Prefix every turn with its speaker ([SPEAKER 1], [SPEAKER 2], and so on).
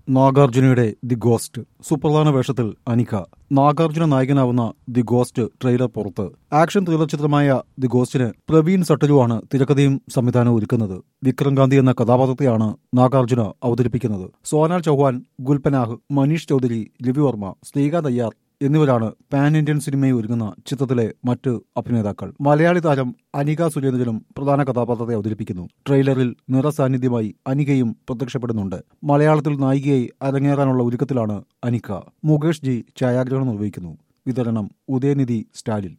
[SPEAKER 1] നാഗാർജുനയുടെ the ghost സുപ്രധാന വേഷത്തിൽ അനിക നാഗാർജുന നായകനാവുന്ന ദി ഗോസ്റ്റ് ട്രെയിലർ പുറത്ത് ആക്ഷൻ ത്രില്ലർ ചിത്രമായ ദി ഗോസ്റ്റിന് പ്രവീൺ സട്ടലുവാണ് തിരക്കഥയും സംവിധാനവും ഒരുക്കുന്നത് വിക്രം ഗാന്ധി എന്ന കഥാപാത്രത്തെയാണ് നാഗാർജുന അവതരിപ്പിക്കുന്നത് സോനാൽ ചൗഹാൻ ഗുൽപനാഹ് മനീഷ് ചൌധരി രവിവർമ്മ ശ്രീകാന്ത് അയ്യാർ എന്നിവരാണ് പാൻ ഇന്ത്യൻ സിനിമയിൽ ഒരുങ്ങുന്ന ചിത്രത്തിലെ മറ്റ് അഭിനേതാക്കൾ മലയാളി താരം അനിക സുരേന്ദ്രനും പ്രധാന കഥാപാത്രത്തെ അവതരിപ്പിക്കുന്നു ട്രെയിലറിൽ നിറസാന്നിധ്യമായി അനികയും പ്രത്യക്ഷപ്പെടുന്നുണ്ട് മലയാളത്തിൽ നായികയായി അരങ്ങേറാനുള്ള ഒരുക്കത്തിലാണ് അനിക മുകേഷ് ജി ഛായാഗ്രഹണം നിർവഹിക്കുന്നു വിതരണം ഉദയനിധി സ്റ്റാലിൻ